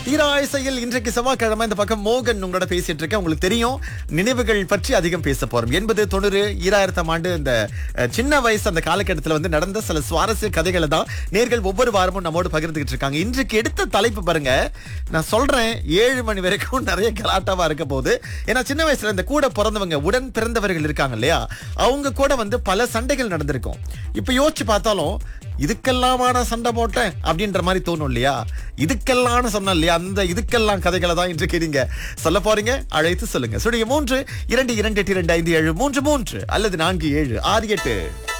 தீராயசையில் இன்றைக்கு செவ்வாய்க்கிழமை இந்த பக்கம் மோகன் உங்களோட பேசிட்டு இருக்கேன் உங்களுக்கு தெரியும் நினைவுகள் பற்றி அதிகம் பேச போறோம் எண்பது தொண்ணூறு ஈராயிரத்தாம் ஆண்டு இந்த அஹ், சின்ன வயசு அந்த காலகட்டத்தில் வந்து நடந்த சில சுவாரஸ்ய கதைகளை தான் நேர்கள் ஒவ்வொரு வாரமும் நம்மோடு பகிர்ந்துகிட்டு இருக்காங்க இன்றைக்கு எடுத்த தலைப்பு பாருங்க நான் சொல்றேன் ஏழு மணி வரைக்கும் நிறைய கலாட்டாவா இருக்க போகுது ஏன்னா சின்ன வயசுல இந்த கூட பிறந்தவங்க உடன் பிறந்தவர்கள் இருக்காங்க இல்லையா அவங்க கூட வந்து பல சண்டைகள் நடந்திருக்கும் இப்ப யோசிச்சு பார்த்தாலும் இதுக்கெல்லாமா நான் சண்டை போட்டேன் அப்படின்ற மாதிரி தோணும் இல்லையா இதுக்கெல்லாம் சொன்னேன் இல்லையா அந்த இதுக்கெல்லாம் கதைகளை தான் இன்றைக்கு நீங்க சொல்ல போறீங்க அழைத்து சொல்லுங்க சுடைய மூன்று இரண்டு இரண்டு எட்டு இரண்டு ஐந்து ஏழு மூன்று மூன்று அல்லது நான்கு ஏழு ஆறு எட்டு